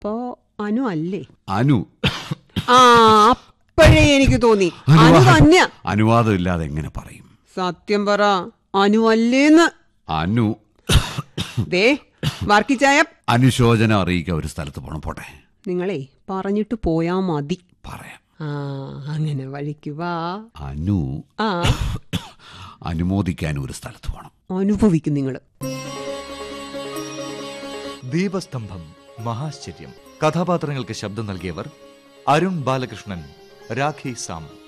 അപ്പോ അനു അല്ലേ അനു ആ അപ്പോഴേ എനിക്ക് തോന്നി അനു അനുവാദം- തന്നെയാ അനുവാദം ഇല്ലാതെ എങ്ങനെ പറയും സത്യം പറ അനു അല്ലേന്ന് അനു ദേ വർക്കിച്ചായ അനുശോചനം അറിയിക്കാൻ ഒരു സ്ഥലത്ത് പോണം പോട്ടെ നിങ്ങളെ പറഞ്ഞിട്ട് പോയാ മതി പറയാം ആ അങ്ങനെ വഴിക്ക് വാ അനു ആ അനുമോദിക്കാൻ ഒരു സ്ഥലത്ത് പോണം അനുഭവിക്കും നിങ്ങള് ദീപസ്തംഭം മഹാശ്ചര്യം കഥാപാത്രങ്ങൾക്ക് ശബ്ദം നൽകിയവർ അരുൺ ബാലകൃഷ്ണൻ രാഖി സാം